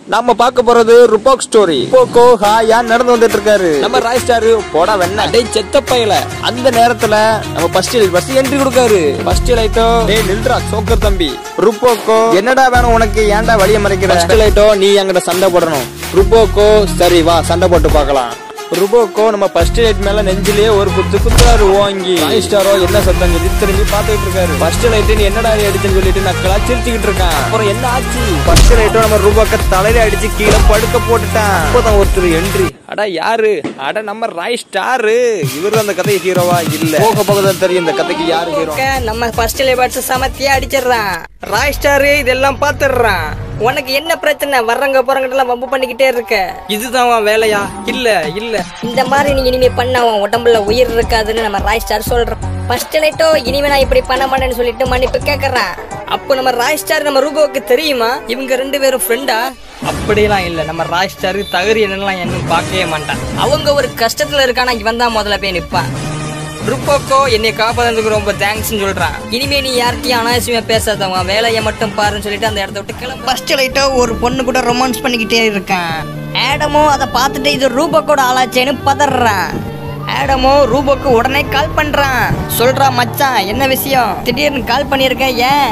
நம்ம பார்க்க போறது ருபோக் ஸ்டோரி போக்கோ ஹாயா நடந்து வந்துட்டு இருக்காரு நம்ம ராய் ஸ்டார் போடா வெண்ண டேய் செத்த பையல அந்த நேரத்துல நம்ம ஃபர்ஸ்ட் ஃபர்ஸ்ட் என்ட்ரி கொடுக்காரு ஃபர்ஸ்ட் லைட்டோ டேய் நில்றா சோக்கர் தம்பி ருப்போக்கோ என்னடா வேணும் உனக்கு ஏன்டா வழிய மறைக்கிற ஃபர்ஸ்ட் லைட்டோ நீ என்கிட்ட சண்டை போடணும் ருப்போக்கோ சரி வா சண்டை போட்டு பார்க்கலாம் ருபோக்கோ நம்ம ஃபர்ஸ்ட் லைட் மேல நெஞ்சிலேயே ஒரு குத்து குத்துறாரு ஓங்கி ராய் ஸ்டாரோ என்ன சத்தம் சொல்லி திரும்பி பார்த்துட்டு இருக்காரு ஃபர்ஸ்ட் லைட் நீ என்னடா அடிச்சுன்னு சொல்லிட்டு நக்கலா சிரிச்சுக்கிட்டு இருக்கான் அப்புறம் என்ன ஆச்சு ஃபர்ஸ்ட் லைட்டோ நம்ம ரூபாக்க தலையில அடிச்சு கீழே படுக்க போட்டுட்டான் அப்பதான் ஒருத்தர் என்ட்ரி அட யாரு அட நம்ம ராய் ஸ்டாரு இவரு அந்த கதை ஹீரோவா இல்ல போக போக தான் தெரியும் இந்த கதைக்கு யாரு ஹீரோ ஓகே, நம்ம ஃபர்ஸ்ட் லேபர்ஸ் சமத்தியா அடிச்சிடுறான் ராய் ஸ்டார் இதெல்லாம் பாத்துடுறான் உனக்கு என்ன பிரச்சனை வர்றவங்க போறவங்க எல்லாம் வம்பு பண்ணிக்கிட்டே இருக்க இதுதான் உன் வேலையா இல்ல இல்ல இந்த மாதிரி நீ இனிமே பண்ண உன் உடம்புல உயிர் இருக்காதுன்னு நம்ம ராய் ஸ்டார் சொல்றோம் ஃபர்ஸ்ட் லைட்டோ இனிமே நான் இப்படி பண்ண மாட்டேன்னு சொல்லிட்டு மன்னிப்பு கேக்குறான் அப்போ நம்ம ராய் ஸ்டார் நம்ம ரூபோவுக்கு தெரியுமா இவங்க ரெண்டு பேரும் ஃப்ரெண்டா அப்படியெல்லாம் இல்ல நம்ம ராய் ஸ்டார் தகுதி என்னெல்லாம் இன்னும் பார்க்கவே மாட்டான் அவங்க ஒரு கஷ்டத்துல இருக்கானா இவன் தான் முதல்ல போய் நிப்பான் ருப்போக்கோ என்னை காப்பாதுக்கு ரொம்ப தேங்க்ஸ்னு சொல்றான் இனிமே நீ யார்கிட்டயும் அனாவசியமா பேசாதவங்க வேலையை மட்டும் பாருன்னு சொல்லிட்டு அந்த இடத்த விட்டு கிளம்ப ஃபர்ஸ்ட் லைட்டோ ஒரு பொண்ணு கூட ரொமான்ஸ் பண்ணிக்கிட்டே இருக்கான் ஆடமோ அதை பார்த்துட்டு இது ரூபோக்கோட ஆளாச்சேன்னு பதறான் ஆடமோ ரூபோக்கு உடனே கால் பண்றான் சொல்றான் மச்சான் என்ன விஷயம் திடீர்னு கால் பண்ணியிருக்க ஏன்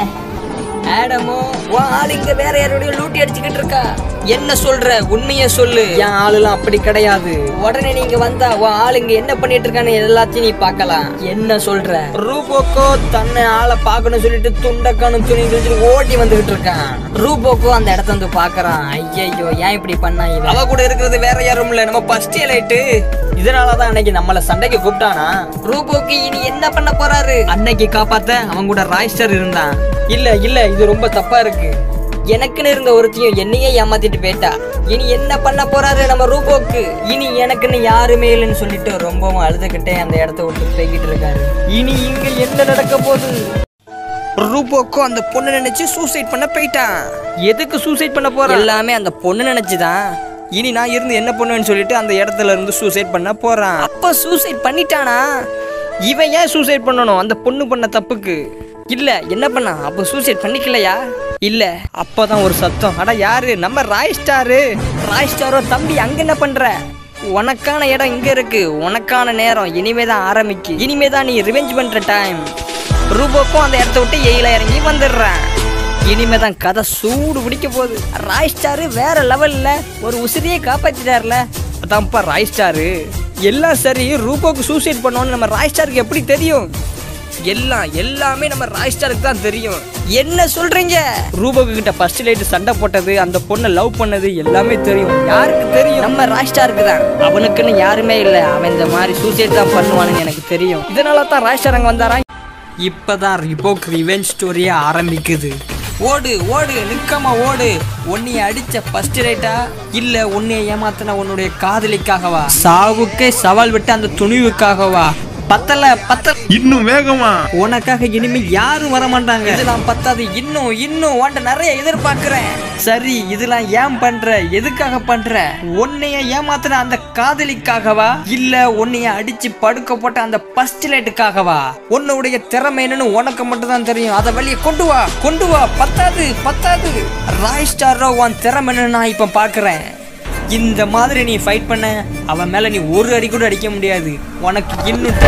ஆடமோ உன் ஆள் இங்க வேற யாரோடய லூட்டி அடிச்சுக்கிட்டு இருக்கா என்ன சொல்ற உண்மையை சொல்லு என் ஆளுலாம் அப்படி கிடையாது உடனே நீங்க வந்தா உன் ஆள் இங்க என்ன பண்ணிட்டு இருக்கான்னு எல்லாத்தையும் நீ பார்க்கலாம் என்ன சொல்ற ரூபோக்கோ தன்னை ஆளை பார்க்கணும் சொல்லிட்டு துண்டக்கானும் துணி கிழிச்சிட்டு ஓட்டி வந்துகிட்டு இருக்கான் ரூபோக்கோ அந்த இடத்த வந்து பாக்குறான் ஐயையோ ஏன் இப்படி பண்ணா இவன் அவ கூட இருக்கிறது வேற யாரும் இல்ல நம்ம ஃபர்ஸ்ட் லைட்டு இதனாலதான் அன்னைக்கு நம்மள சண்டைக்கு கூப்பிட்டானா ரூபோக்கு இனி என்ன பண்ண போறாரு அன்னைக்கு காப்பாத்த அவன் கூட ராய்ஸ்டர் இருந்தான் இல்ல இல்ல இது ரொம்ப தப்பா இருக்கு எனக்குன்னு இருந்த ஒருத்தையும் என்னையே ஏமாத்திட்டு போயிட்டா இனி என்ன பண்ண போறாரு நம்ம ரூபோக்கு இனி எனக்குன்னு யாருமே இல்லைன்னு சொல்லிட்டு ரொம்பவும் அழுதுகிட்டே அந்த இடத்த விட்டு போய்கிட்டு இருக்காரு இனி இங்க என்ன நடக்க போகுது ரூபோக்கோ அந்த பொண்ணு நினைச்சு சூசைட் பண்ண போயிட்டான் எதுக்கு சூசைட் பண்ண போற எல்லாமே அந்த பொண்ணு நினைச்சுதான் இனி நான் இருந்து என்ன பண்ணுவேன்னு சொல்லிட்டு அந்த இடத்துல இருந்து சூசைட் பண்ண போறான் அப்ப சூசைட் பண்ணிட்டானா இவன் ஏன் சூசைட் பண்ணணும் அந்த பொண்ணு பண்ண தப்புக்கு இல்ல என்ன பண்ணா அப்ப சூசைட் பண்ணிக்கலையா இல்ல அப்பதான் ஒரு சத்தம் அட யாரு நம்ம ராய் ஸ்டாரு ராய் ஸ்டாரோ தம்பி அங்க என்ன பண்ற உனக்கான இடம் இங்க இருக்கு உனக்கான நேரம் இனிமே தான் ஆரம்பிக்கு இனிமே தான் நீ ரிவெஞ்ச் பண்ற டைம் ரூபோக்கும் அந்த இடத்த விட்டு எயில இறங்கி வந்துடுறேன் இனிமே தான் கதை சூடு பிடிக்க போகுது ராய் ஸ்டாரு வேற லெவல்ல ஒரு உசிரியே காப்பாத்திட்டார்ல அதான்ப்பா ராய் ஸ்டாரு எல்லாம் சரி ரூபோக்கு சூசைட் பண்ணோன்னு நம்ம ராய் ஸ்டாருக்கு எப்படி தெரியும் எல்லாம் எல்லாமே நம்ம ராய் ஸ்டாருக்கு தான் தெரியும் என்ன சொல்றீங்க ரூபோக்கு கிட்ட ஃபர்ஸ்ட் லைட் சண்டை போட்டது அந்த பொண்ணை லவ் பண்ணது எல்லாமே தெரியும் யாருக்கு தெரியும் நம்ம ராய் ஸ்டாருக்கு தான் அவனுக்குன்னு யாருமே இல்லை அவன் இந்த மாதிரி சூசைட் தான் பண்ணுவானுன்னு எனக்கு தெரியும் இதனால தான் ராய் ஸ்டார் அங்க வந்தாரா இப்பதான் ரிபோக் ரிவெஞ்ச் ஸ்டோரியே ஆரம்பிக்குது ஓடு ஓடு நிற்காம ஓடு உன்னைய அடிச்ச ஃபர்ஸ்ட் ரைட்டா இல்ல உன்னைய ஏமாத்தின உன்னுடைய காதலிக்காகவா சாவுக்கே சவால் விட்டு அந்த துணிவுக்காகவா பத்தல பத்த இன்னும் வேகமா உனக்காக இனிமே யாரும் வர மாட்டாங்க இதெல்லாம் பத்தாது இன்னும் இன்னும் உன்ட்ட நிறைய எதிர்பார்க்கிறேன் சரி இதெல்லாம் ஏன் பண்ற எதுக்காக பண்ற உன்னைய ஏமாத்துன அந்த காதலிக்காகவா இல்ல உன்னைய அடிச்சு படுக்க போட்ட அந்த ஃபர்ஸ்ட் லைட்டுக்காகவா உன்னுடைய திறமை என்னன்னு உனக்கு மட்டும் தான் தெரியும் அதை வெளியே கொண்டு வா கொண்டு வா பத்தாது பத்தாது ராய் ஸ்டாரோ உன் திறமை என்னன்னு நான் இப்ப பாக்குறேன் இந்த மாதிரி நீ ஃபைட் பண்ண அவன் மேல நீ ஒரு அடி கூட அடிக்க முடியாது உனக்கு இன்னும்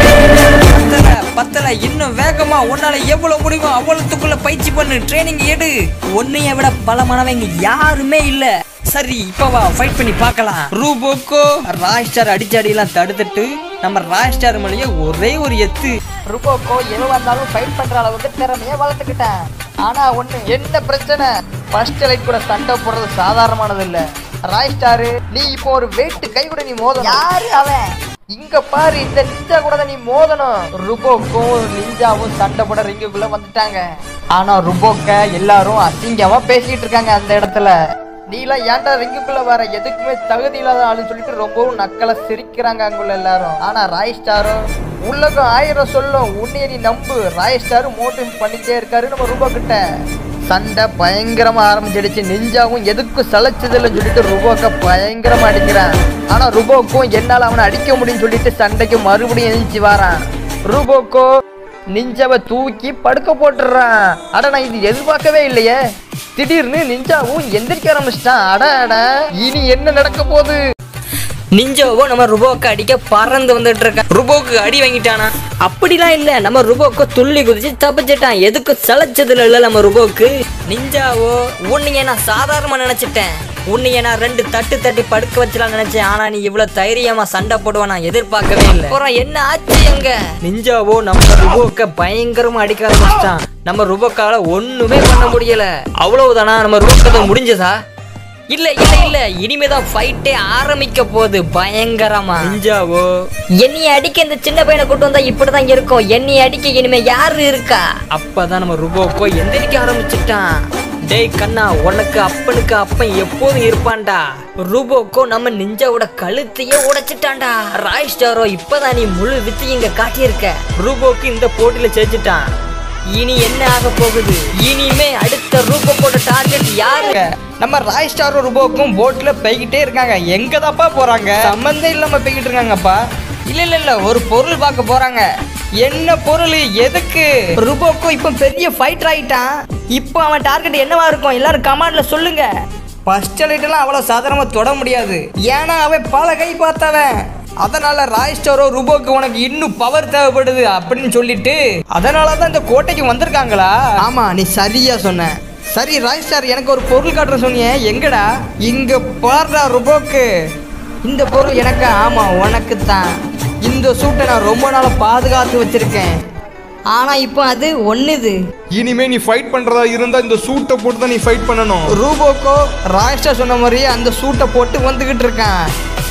பத்தல பத்தல இன்னும் வேகமா உன்னால எவ்வளவு முடியுமோ அவ்வளவுக்குள்ள பயிற்சி பண்ணு ட்ரைனிங் எடு உன்னைய விட பலமானவங்க யாருமே இல்ல சரி இப்ப வா ஃபைட் பண்ணி பார்க்கலாம் ரூபோக்கோ ராய் ஸ்டார் அடிச்ச அடியெல்லாம் தடுத்துட்டு நம்ம ராய் ஸ்டார் மேலேயே ஒரே ஒரு எத்து ரூபோக்கோ எது வந்தாலும் ஃபைட் பண்ற அளவுக்கு திறமைய வளர்த்துக்கிட்டேன் ஆனா ஒண்ணு என்ன பிரச்சனை ஃபர்ஸ்ட் லைட் கூட சண்டை போடுறது சாதாரணமானது இல்ல ராய் ஸ்டாரு நீ இப்போ ஒரு வெயிட் கை கூட நீ மோதணும் யாரு அவன் இங்க பாரு இந்த நிஞ்சா கூட தான் நீ மோதணும் ருபோக்கும் நிஞ்சாவும் சண்டை போட ரிங்குக்குள்ள வந்துட்டாங்க ஆனா ருபோக்க எல்லாரும் அசிங்கமா பேசிட்டு இருக்காங்க அந்த இடத்துல நீலாம் ஏன்டா ரிங்குக்குள்ள வர எதுக்குமே தகுதி இல்லாத ஆளுன்னு சொல்லிட்டு ரொம்பவும் நக்கலா சிரிக்கிறாங்க அங்குள்ள எல்லாரும் ஆனா ராய் ஸ்டாரும் உலகம் ஆயிரம் சொல்லும் உன்னைய நீ நம்பு ராய் ஸ்டார் மோட்டிவ் பண்ணிட்டே இருக்காரு நம்ம ரூபா கிட்ட சண்டை பயங்கரமா ஆரம்பிச்சிடுச்சு நிஞ்சாவும் எதுக்கும் சளைச்சதில்லைன்னு சொல்லிட்டு ருபோக்க பயங்கரமா அடிக்கிறான் ஆனா ருபோக்கும் என்னால அவனை அடிக்க முடியும்னு சொல்லிட்டு சண்டைக்கு மறுபடியும் எழுந்துச்சு வாரான் ரூபோக்கோ நிஞ்சாவை தூக்கி படுக்க போட்டுறான் அட நான் இது எதிர்பார்க்கவே இல்லையே திடீர்னு நிஞ்சாவும் எந்திரிக்க ஆரம்பிச்சிட்டான் அட அட இனி என்ன நடக்க போகுது நிஞ்சாவோ நம்ம ருபோக்கு அடிக்க பறந்து வந்துட்டு இருக்க ருபோக்கு அடி வாங்கிட்டானா அப்படிலாம் இல்ல நம்ம ருபோக்கு துள்ளி குதிச்சு தப்பிச்சிட்டான் எதுக்கு சளைச்சதுல இல்ல நம்ம ருபோக்கு நிஞ்சாவோ உன்னைய நான் சாதாரணமா நினைச்சிட்டேன் உன்னைய நான் ரெண்டு தட்டு தட்டி படுக்க வச்சலாம் நினைச்சேன் ஆனா நீ இவ்வளவு தைரியமா சண்டை போடுவ நான் எதிர்பார்க்கவே இல்லை அப்புறம் என்ன ஆச்சு எங்க நிஞ்சாவோ நம்ம ருபோக்க பயங்கரமா அடிக்க ஆரம்பிச்சிட்டான் நம்ம ருபோக்கால ஒண்ணுமே பண்ண முடியல அவ்வளவுதானா நம்ம ருபோக்கதை முடிஞ்சதா இல்ல இல்ல இல்ல இனிமேதான் ஃபைட்டே ஆரம்பிக்க போகுது பயங்கரமா நிஞ்சாவோ என்னைய அடிக்க இந்த சின்ன பையனை கூட்டு வந்தா இப்படிதான் இருக்கும் என்னைய அடிக்க இனிமே யாரு இருக்கா அப்பதான் நம்ம ருபோக்கோ எந்திரிக்க ஆரம்பிச்சுட்டான் டேய் கண்ணா உனக்கு அப்பனுக்கு அப்பன் எப்போதும் இருப்பான்டா ரூபோக்கோ நம்ம நிஞ்சாவோட கழுத்தையே உடைச்சிட்டான்டா ராய் ஸ்டாரோ இப்பதான் நீ முழு வித்து இங்க காட்டியிருக்க ரூபோக்கு இந்த போட்டியில ஜெயிச்சிட்டான் இனி என்ன ஆக போகுது இனிமே அடுத்த ரூபோக்கோட டார்கெட் யாரு நம்ம ராய் ஸ்டாரும் ருபோக்கும் போட்ல போய்கிட்டே இருக்காங்க எங்க தாப்பா போறாங்க சம்பந்தம் இல்லாம போய்கிட்டு இருக்காங்கப்பா இல்ல இல்ல இல்ல ஒரு பொருள் பார்க்க போறாங்க என்ன பொருள் எதுக்கு ருபோக்கோ இப்போ பெரிய ஃபைட்டர் ஆயிட்டான் இப்போ அவன் டார்கெட் என்னவா இருக்கும் எல்லாரும் கமாண்ட்ல சொல்லுங்க ஃபர்ஸ்ட் எல்லாம் அவ்வளோ சாதாரணமாக தொட முடியாது ஏன்னா அவன் பல கை பார்த்தவன் அதனால ராய் ஸ்டாரோ ருபோக்கு உனக்கு இன்னும் பவர் தேவைப்படுது அப்படின்னு சொல்லிட்டு அதனால தான் இந்த கோட்டைக்கு வந்திருக்காங்களா ஆமா நீ சரியா சொன்ன சரி ராய் ஸ்டார் எனக்கு ஒரு பொருள் காட்டுற சொன்னியே எங்கடா இங்க பாடுறா ருபோக்கு இந்த பொருள் எனக்கு ஆமா உனக்கு தான் இந்த சூட்டை நான் ரொம்ப நாளா பாதுகாத்து வச்சிருக்கேன் ஆனா இப்போ அது ஒண்ணுது இனிமே நீ ஃபைட் பண்றதா இருந்தா இந்த சூட்டை போட்டு தான் நீ ஃபைட் பண்ணணும் ரூபோக்கோ ராய்ஸ்டா சொன்ன மாதிரியே அந்த சூட்டை போட்டு வந்துகிட்டு இருக்கான்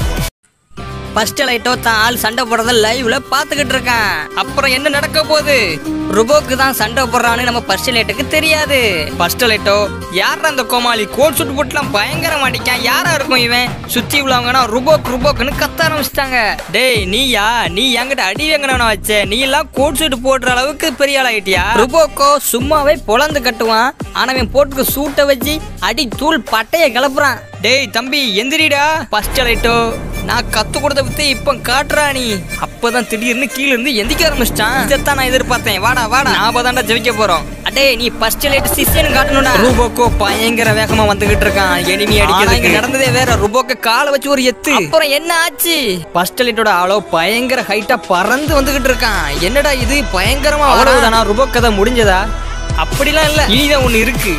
ஃபர்ஸ்ட் லைட்டோ தான் ஆள் சண்டை போடுறத லைவ்ல பாத்துக்கிட்டு இருக்கான் அப்புறம் என்ன நடக்க போகுது ருபோக்கு தான் சண்டை போடுறான்னு நம்ம ஃபர்ஸ்ட் லைட்டுக்கு தெரியாது ஃபர்ஸ்ட் லைட்டோ யார் அந்த கோமாளி கோட் சுட்டு போட்டுலாம் பயங்கரம் அடிக்கான் யாரா இருக்கும் இவன் சுத்தி உள்ளவங்கன்னா ருபோக் ருபோக்குன்னு கத்த ஆரம்பிச்சிட்டாங்க டேய் நீயா நீ என்கிட்ட அடி வாங்கினவன வச்ச நீ எல்லாம் கோட் சுட்டு போடுற அளவுக்கு பெரிய ஆள் ஆயிட்டியா ருபோக்கோ சும்மாவே பொழந்து கட்டுவான் ஆனா அவன் போட்டுக்க சூட்டை வச்சு அடி தூள் பட்டைய கிளப்புறான் டேய் தம்பி எந்திரிடா ஃபர்ஸ்ட் லைட்டோ நான் கத்து கொடுத்த பத்தி இப்ப காட்டுறா நீ அப்பதான் திடீர்னு கீழ இருந்து எந்திக்க ஆரம்பிச்சிட்டான் இதைத்தான் நான் எதிர்பார்த்தேன் வாடா வாடா நாம தான்டா ஜெயிக்க போறோம் அடே நீ ஃபர்ஸ்ட் லைட் சிஸ்டன் காட்டணும்டா ரூபோக்கோ பயங்கர வேகமா வந்துகிட்டு இருக்கான் எனிமி அடிக்கிறதுக்கு நடந்ததே வேற ரூபோக்கு காலை வச்சு ஒரு எத்து அப்புறம் என்ன ஆச்சு ஃபர்ஸ்ட் லைட்டோட ஆளோ பயங்கர ஹைட்டா பறந்து வந்துகிட்டு இருக்கான் என்னடா இது பயங்கரமா அவ்வளவுதானா ரூபோ கதை முடிஞ்சதா அப்படிலாம் இல்ல இனிதான் ஒண்ணு இருக்கு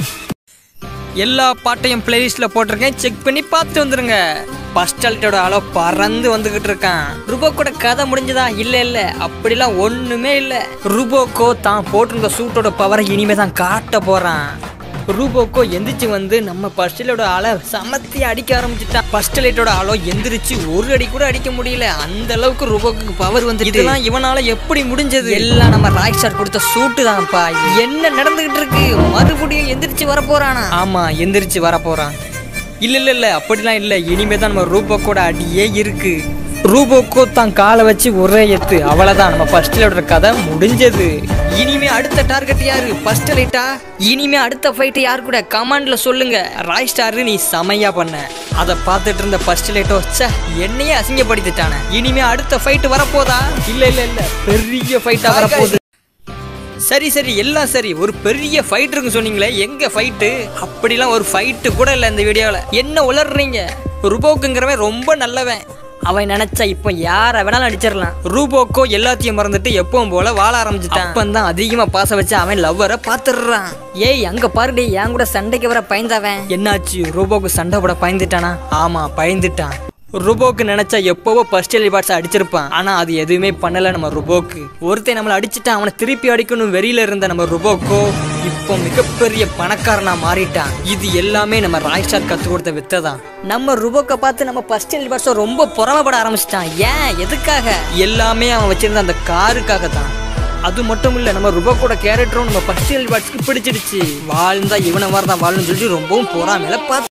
எல்லா பாட்டையும் பிளேலிஸ்ட்ல போட்டிருக்கேன் செக் பண்ணி பார்த்து வந்துருங்க பஸ்டாலிட்டோட அளவு பறந்து வந்துகிட்டு இருக்கான் ருபோக்கோட கதை முடிஞ்சதா இல்ல இல்ல அப்படிலாம் ஒண்ணுமே இல்ல ருபோக்கோ தான் போட்டிருந்த சூட்டோட பவரை இனிமே தான் காட்ட போறான் ரூபோக்கோ எந்திரிச்சு வந்து நம்ம பஸ்டலோட ஆளை சமத்தி அடிக்க ஆரம்பிச்சுட்டான் பஸ்டலைட்டோட ஆளோ எந்திரிச்சு ஒரு அடி கூட அடிக்க முடியல அந்த அளவுக்கு ரூபோக்கு பவர் வந்து இதெல்லாம் இவனால எப்படி முடிஞ்சது எல்லாம் நம்ம ராய் ஸ்டார் கொடுத்த சூட்டு தான்ப்பா என்ன நடந்துகிட்டு இருக்கு மறுபடியும் எந்திரிச்சு வர போறானா ஆமா எந்திரிச்சு வர போறான் இல்ல இல்ல இல்ல அப்படிலாம் இல்ல இனிமே தான் நம்ம ரூபோக்கோட அடியே இருக்கு ரூபோக்கோ தான் காலை வச்சு ஒரே எத்து அவ்வளவுதான் நம்ம ஃபர்ஸ்ட் லைட்டோட கதை முடிஞ்சது இனிமே அடுத்த டார்கெட் யாரு ஃபர்ஸ்ட் லைட்டா இனிமே அடுத்த ஃபைட் யார் கூட கமாண்ட்ல சொல்லுங்க ராய் ஸ்டார் நீ செமையா பண்ண அதை பார்த்துட்டு இருந்த ஃபர்ஸ்ட் லைட்டோ ச்சே என்னையே அசிங்கப்படுத்திட்டானே இனிமே அடுத்த ஃபைட் வரப்போதா இல்ல இல்ல இல்ல பெரிய ஃபைட்டா வரப்போகுது சரி சரி எல்லாம் சரி ஒரு பெரிய ஃபைட் இருக்கு சொன்னீங்களே எங்க ஃபைட்டு அப்படிலாம் ஒரு ஃபைட்டு கூட இல்லை இந்த வீடியோவில் என்ன உளர்றீங்க ருபோக்குங்கிறவன் ரொம்ப நல்லவன் அவன் நினைச்சா இப்போ யாரை வேணாலும் அடிச்சிடலாம் ரூபோக்கோ எல்லாத்தையும் மறந்துட்டு எப்பவும் போல வாழ ஆரம்பிச்சுட்டான் அப்பந்தான் அதிகமா பாச வச்சு அவன் லவ்வரை பாத்துடுறான் ஏய் அங்க பாருடி என் கூட சண்டைக்கு வர பயந்தவன் என்னாச்சு ரூபோக்கு சண்டை போட பயந்துட்டானா ஆமா பயந்துட்டான் ருபோக்கு நினைச்சா எப்பவோ ஃபர்ஸ்ட் பாட்ஸ் அடிச்சிருப்பான் ஆனா அது எதுவுமே பண்ணல நம்ம ருபோக்கு ஒருத்தன் நம்மள அடிச்சுட்டான் அவனை திருப்பி அடிக்கணும் வெறியில இருந்த நம்ம ருபோக்கோ இப்போ மிகப்பெரிய பணக்காரனா மாறிட்டான் இது எல்லாமே நம்ம ராய்ஸ்டார் கத்து கொடுத்த வித்தை தான் நம்ம ருபோக்க பார்த்து நம்ம ஃபர்ஸ்ட் பாட்ஸ் ரொம்ப பொறாமப்பட ஆரம்பிச்சிட்டான் ஏன் எதுக்காக எல்லாமே அவன் வச்சிருந்த அந்த காருக்காக தான் அது மட்டும் இல்ல நம்ம ருபோக்கோட கேரக்டரும் நம்ம ஃபர்ஸ்ட் பாட்ஸ்க்கு பிடிச்சிடுச்சு வாழ்ந்தா இவனை மாதிரி தான் வாழணும்னு சொல்லிட்டு ரொம்பவும் பொறாமையில பார்த்து